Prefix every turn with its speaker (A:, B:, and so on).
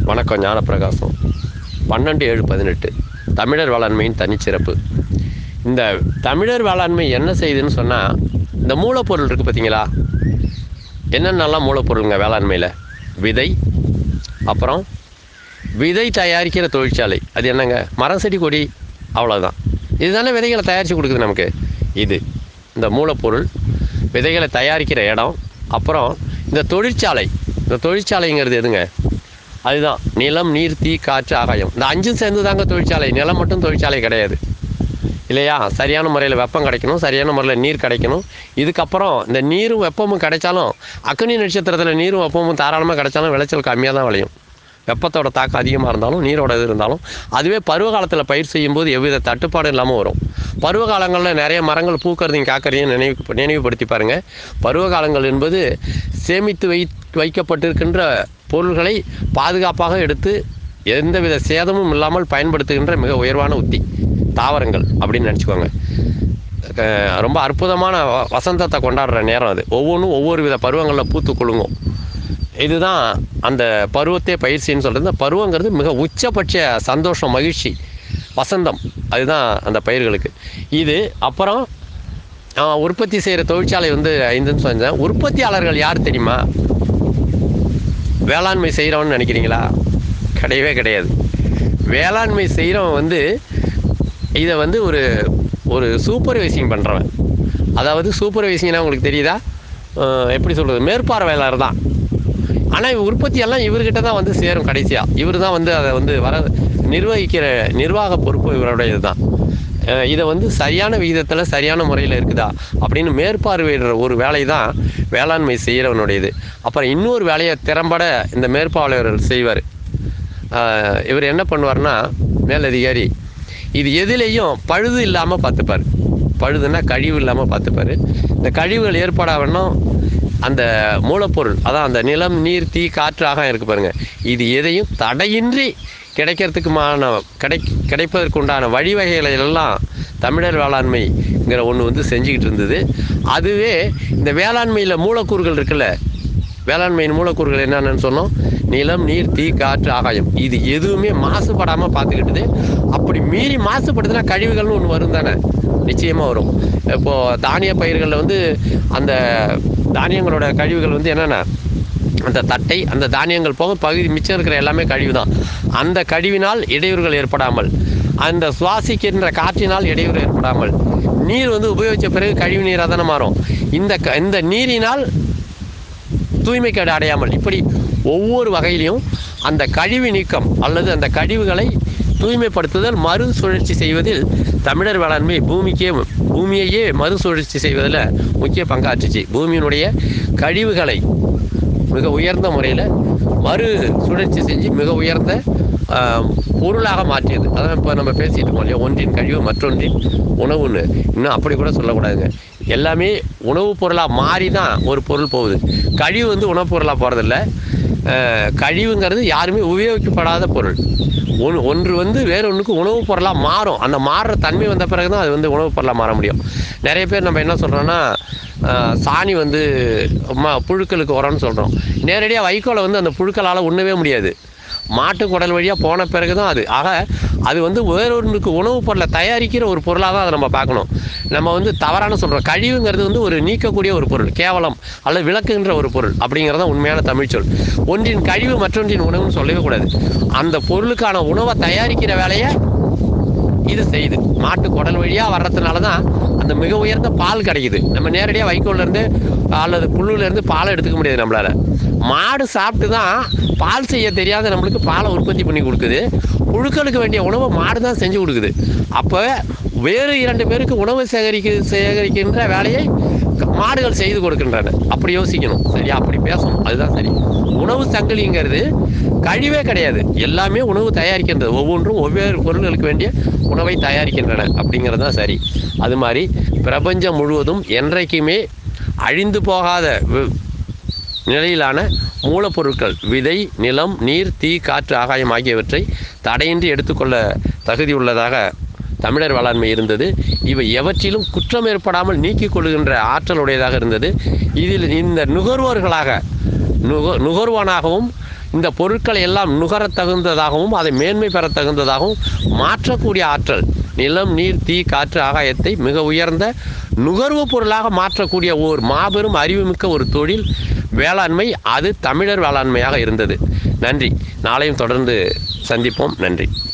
A: வணக்கம் ஞானப்பிரகாசம் பன்னெண்டு ஏழு பதினெட்டு தமிழர் வேளாண்மையின் தனிச்சிறப்பு இந்த தமிழர் வேளாண்மை என்ன செய்யுதுன்னு சொன்னால் இந்த மூலப்பொருள் இருக்குது பார்த்தீங்களா என்னென்னலாம் மூலப்பொருளுங்க வேளாண்மையில் விதை அப்புறம் விதை தயாரிக்கிற தொழிற்சாலை அது என்னங்க மரம் செடி கொடி அவ்வளோதான் இதுதானே விதைகளை தயாரித்து கொடுக்குது நமக்கு இது இந்த மூலப்பொருள் விதைகளை தயாரிக்கிற இடம் அப்புறம் இந்த தொழிற்சாலை இந்த தொழிற்சாலைங்கிறது எதுங்க அதுதான் நிலம் நீர் தீ காற்று ஆகாயம் இந்த அஞ்சும் சேர்ந்து தாங்க தொழிற்சாலை நிலம் மட்டும் தொழிற்சாலை கிடையாது இல்லையா சரியான முறையில் வெப்பம் கிடைக்கணும் சரியான முறையில் நீர் கிடைக்கணும் இதுக்கப்புறம் இந்த நீரும் வெப்பமும் கிடைச்சாலும் அக்னி நட்சத்திரத்தில் நீரும் வெப்பமும் தாராளமாக கிடைச்சாலும் விளைச்சல் கம்மியாக தான் விளையும் வெப்பத்தோட தாக்கம் அதிகமாக இருந்தாலும் நீரோட இது இருந்தாலும் அதுவே பருவ காலத்தில் பயிர் செய்யும்போது எவ்வித தட்டுப்பாடும் இல்லாமல் வரும் பருவ காலங்களில் நிறைய மரங்கள் பூக்கிறதையும் காக்கிறதையும் நினைவு நினைவுபடுத்தி பாருங்கள் பருவ காலங்கள் என்பது சேமித்து வை வைக்கப்பட்டிருக்கின்ற பொருள்களை பாதுகாப்பாக எடுத்து எந்தவித சேதமும் இல்லாமல் பயன்படுத்துகின்ற மிக உயர்வான உத்தி தாவரங்கள் அப்படின்னு நினச்சிக்கோங்க அஹ் ரொம்ப அற்புதமான வ- வசந்தத்தை கொண்டாடுற நேரம் அது ஒவ்வொன்றும் ஒவ்வொரு வித பருவங்களில் பூத்து குலுங்கும் இதுதான் அந்த பருவத்தை பயிற்சின்னு சொல்கிறது இந்த பருவங்கிறது மிக உச்சபட்ச சந்தோஷம் மகிழ்ச்சி வசந்தம் அதுதான் அந்த பயிர்களுக்கு இது அப்புறம் ஆ, உற்பத்தி செய்கிற தொழிற்சாலை வந்து ஐந்துன்னு சொன்னேன் உற்பத்தியாளர்கள் யார் தெரியுமா வேளாண்மை செய்கிறவன்னு நினைக்கிறீங்களா கிடையவே கிடையாது வேளாண்மை செய்கிறவன் வந்து இதை வந்து ஒரு ஒரு சூப்பர்வைசிங் பண்ணுறவன் அதாவது சூப்பர்வைசிங்னா உங்களுக்கு தெரியுதா அஹ் எப்படி சொல்கிறது மேற்பார்வையாளர் தான் ஆனால் உற்பத்தியெல்லாம் இவர்கிட்ட தான் வந்து சேரும் கடைசியாக இவர் தான் வந்து அதை வந்து வர நிர்வகிக்கிற நிர்வாக பொறுப்பு இவருடையது தான் அஹ் இதை வந்து சரியான விகிதத்தில் சரியான முறையில் இருக்குதா அப்படின்னு மேற்பார்வையிடுற ஒரு வேலை தான் வேளாண்மை செய்கிறவனுடையது அப்புறம் இன்னொரு வேலையை திறம்பட இந்த மேற்பார்வையாளர் செய்வார் ஆஹ் இவர் என்ன பண்ணுவார்னா மேலதிகாரி இது எதுலேயும் பழுது இல்லாமல் பார்த்துப்பார் பழுதுன்னா கழிவு இல்லாமல் பார்த்துப்பார் இந்த கழிவுகள் ஏற்பாடாகணும் அந்த மூலப்பொருள் அதான் அந்த நிலம் நீர் தீ காற்று ஆகாயம் இருக்கு பாருங்க இது எதையும் தடையின்றி கிடைக்கிறதுக்குமான கிடை கிடைப்பதற்கு உண்டான வழிவகைகளை எல்லாம் தமிழர் வேளாண்மைங்கிற ஒன்று வந்து செஞ்சுக்கிட்டு இருந்தது அதுவே இந்த வேளாண்மையில் மூலக்கூறுகள் இருக்குல்ல வேளாண்மையின் மூலக்கூறுகள் என்னென்னு சொன்னோம் நிலம் நீர் தீ காற்று ஆகாயம் இது எதுவுமே மாசுபடாமல் பார்த்துக்கிட்டுது அப்படி மீறி மாசுபடுதுன்னா கழிவுகள்னு ஒன்று வரும் தானே நிச்சயமாக வரும் இப்போது தானிய பயிர்களில் வந்து அந்த தானியங்களோட கழிவுகள் வந்து என்னென்ன அந்த தட்டை அந்த தானியங்கள் போக பகுதி மிச்சம் இருக்கிற எல்லாமே கழிவு தான் அந்த கழிவினால் இடையூறுகள் ஏற்படாமல் அந்த சுவாசிக்கின்ற காற்றினால் இடையூறு ஏற்படாமல் நீர் வந்து உபயோகித்த பிறகு கழிவு நீராக தானே மாறும் இந்த க இந்த நீரினால் தூய்மைக்கேடு அடையாமல் இப்படி ஒவ்வொரு வகையிலையும் அந்த கழிவு நீக்கம் அல்லது அந்த கழிவுகளை தூய்மைப்படுத்துதல் மறுசுழற்சி செய்வதில் தமிழர் வேளாண்மை பூமிக்கே பூமியையே மறுசுழற்சி செய்வதில் முக்கிய பங்காற்றுச்சு பூமியினுடைய கழிவுகளை மிக உயர்ந்த முறையில் மறு சுழற்சி செஞ்சு மிக உயர்ந்த ஆஹ், பொருளாக மாற்றியது அதான் இப்போ நம்ம பேசிட்டு இருக்கோம் இல்லையா ஒன்றின் கழிவு மற்றொன்றின் உணவுன்னு இன்னும் அப்படி கூட சொல்லக்கூடாதுங்க எல்லாமே உணவுப் பொருளாக மாறி தான் ஒரு பொருள் போகுது கழிவு வந்து உணவுப் பொருளாக போகிறதில்ல கழிவுங்கிறது யாருமே உபயோகிக்கப்படாத பொருள் ஒன்று ஒன்று வந்து வேற ஒன்றுக்கு உணவுப் பொருளாக மாறும் அந்த மாறுற தன்மை வந்த பிறகு தான் அது வந்து உணவுப் பொருளாக மாற முடியும் நிறைய பேர் நம்ம என்ன சொல்கிறோன்னா சாணி வந்து ம புழுக்களுக்கு உரம்னு சொல்கிறோம் நேரடியாக வைக்கோலை வந்து அந்த புழுக்களால் உண்ணவே முடியாது மாட்டு குடல் வழியாக போன பிறகு தான் அது ஆக அது வந்து வேறொன்றுக்கு உணவுப் பொருளை தயாரிக்கிற ஒரு பொருளாக தான் அதை நம்ம பார்க்கணும் நம்ம வந்து தவறான சொல்கிறோம் கழிவுங்கிறது வந்து ஒரு நீக்கக்கூடிய ஒரு பொருள் கேவலம் அல்லது விளக்குகின்ற ஒரு பொருள் அப்படிங்கிறது தான் உண்மையான தமிழ்ச்சொல் ஒன்றின் கழிவு மற்றொன்றின் உணவுன்னு சொல்லவே கூடாது அந்த பொருளுக்கான உணவை தயாரிக்கிற வேலையை இது செய்யுது மாட்டு குடல் வழியாக வர்றதுனால தான் அந்த மிக உயர்ந்த பால் கிடைக்குது நம்ம நேரடியாக வைக்கோல்லேருந்து அல்லது புல்லுலேருந்து பாலை எடுத்துக்க முடியாது நம்மளால் மாடு சாப்பிட்டு தான் பால் செய்ய தெரியாத நம்மளுக்கு பாலை உற்பத்தி பண்ணி கொடுக்குது புழுக்களுக்கு வேண்டிய உணவை மாடு தான் செஞ்சு கொடுக்குது அப்போ வேறு இரண்டு பேருக்கு உணவு சேகரிக்க சேகரிக்கின்ற வேலையை க- மாடுகள் செய்து கொடுக்கின்றன அப்படி யோசிக்கணும் சரியா அப்படி பேசணும் அதுதான் சரி உணவு சங்கிலிங்கிறது கழிவே கிடையாது எல்லாமே உணவு தயாரிக்கின்றது ஒவ்வொன்றும் ஒவ்வேறு பொருள்களுக்கு வேண்டிய உணவை தயாரிக்கின்றன அப்படிங்கிறது தான் சரி அது மாதிரி பிரபஞ்சம் முழுவதும் என்றைக்குமே அழிந்து போகாத வி- நிலையிலான மூலப்பொருட்கள் விதை நிலம் நீர் தீ காற்று ஆகாயம் ஆகியவற்றை தடையின்றி எடுத்துக்கொள்ள தகுதி உள்ளதாக தமிழர் வேளாண்மை இருந்தது இவை எவற்றிலும் குற்றம் ஏற்படாமல் நீக்கிக் கொள்கின்ற ஆற்றல் உடையதாக இருந்தது இதில் இந்த நுகர்வோர்களாக நுக நுகர்வோனாகவும் இந்த பொருட்களை எல்லாம் நுகரத் தகுந்ததாகவும் அதை மேன்மை பெறத் தகுந்ததாகவும் மாற்றக்கூடிய ஆற்றல் நிலம் நீர் தீ காற்று ஆகாயத்தை மிக உயர்ந்த நுகர்வு பொருளாக மாற்றக்கூடிய ஓர் மாபெரும் அறிவுமிக்க ஒரு தொழில் வேளாண்மை அது தமிழர் வேளாண்மையாக இருந்தது நன்றி நாளையும் தொடர்ந்து சந்திப்போம் நன்றி